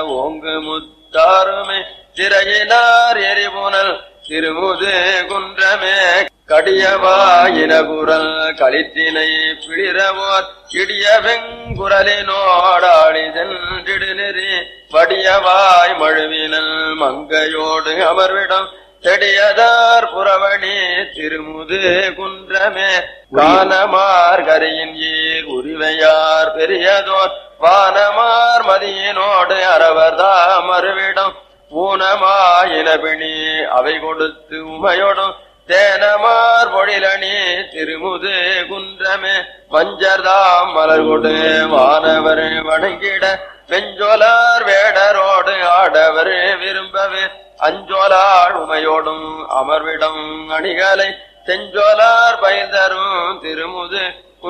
ஓங்கு முத்தாருமே திரையினார் எரிபுனல் திருமுது குன்றமே கடியவாயின குரல் களித்தினை பிடிரவோர் இடிய வெங்குரலினோடாளி சென்றிடு நெறி வடியவாய் மழுவினல் மங்கையோடு அமர்விடம் செடியதார் புறவணி திருமுது குன்றமே கானமார் கரையின் ஏர் உரிவையார் பெரியதோர் வானமார் மதியினோடு அரவர்தா மறுவிடம் ஊனமாயினபிணி அவை கொடுத்து உமையோடும் தேனமார் பொழிலணி திருமுது குன்றமே மஞ்சர்தாம் மலர் கொடு வானவர் வணங்கிட வெஞ்சொலார் வேடரோடு ஆடவர் விரும்பவே அஞ்சோலாள் உமையோடும் அமர்விடம் அணிகளை செஞ்சோலார் பயிர்தரும் திருமுது